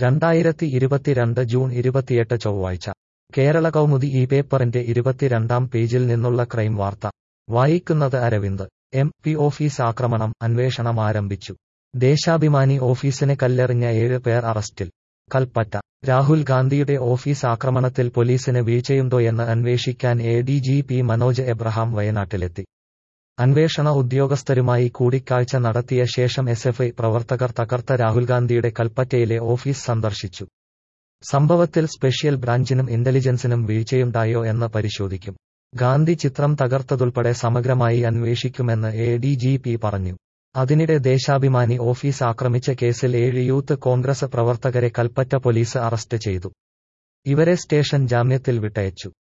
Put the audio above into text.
രണ്ടായിരത്തി ഇരുപത്തിരണ്ട് ജൂൺ ഇരുപത്തിയെട്ട് ചൊവ്വാഴ്ച കേരള കൗമുദി ഈ പേപ്പറിന്റെ ഇരുപത്തിരണ്ടാം പേജിൽ നിന്നുള്ള ക്രൈം വാർത്ത വായിക്കുന്നത് അരവിന്ദ് എം പി ഓഫീസ് ആക്രമണം അന്വേഷണം ആരംഭിച്ചു ദേശാഭിമാനി ഓഫീസിന് കല്ലെറിഞ്ഞ ഏഴ് പേർ അറസ്റ്റിൽ കൽപ്പറ്റ രാഹുൽ ഗാന്ധിയുടെ ഓഫീസ് ആക്രമണത്തിൽ പോലീസിന് വീഴ്ചയുണ്ടോയെന്ന് അന്വേഷിക്കാൻ A D G P Manoj Abraham വയനാട്ടിലെത്തി അന്വേഷണ ഉദ്യോഗസ്ഥരുമായി കൂടിക്കാഴ്ച നടത്തിയ ശേഷം എസ്എഫ്ഐ പ്രവർത്തകർ തകർത്ത രാഹുൽ ഗാന്ധിയുടെ കൽപ്പറ്റയിലെ ഓഫീസ് സന്ദർശിച്ചു സംഭവത്തിൽ സ്പെഷ്യൽ ബ്രാഞ്ചിനും ഇന്റലിജൻസിനും വീഴ്ചയുണ്ടായോ എന്ന് പരിശോധിക്കും ഗാന്ധി ചിത്രം തകർത്തതുൾപ്പെടെ സമഗ്രമായി അന്വേഷിക്കുമെന്ന് എ ഡി ജി പി പറഞ്ഞു അതിനിടെ ദേശാഭിമാനി ഓഫീസ് ആക്രമിച്ച കേസിൽ ഏഴ് യൂത്ത് കോൺഗ്രസ് പ്രവർത്തകരെ കൽപ്പറ്റ പോലീസ് അറസ്റ്റ് ചെയ്തു ഇവരെ സ്റ്റേഷൻ ജാമ്യത്തിൽ വിട്ടയച്ചു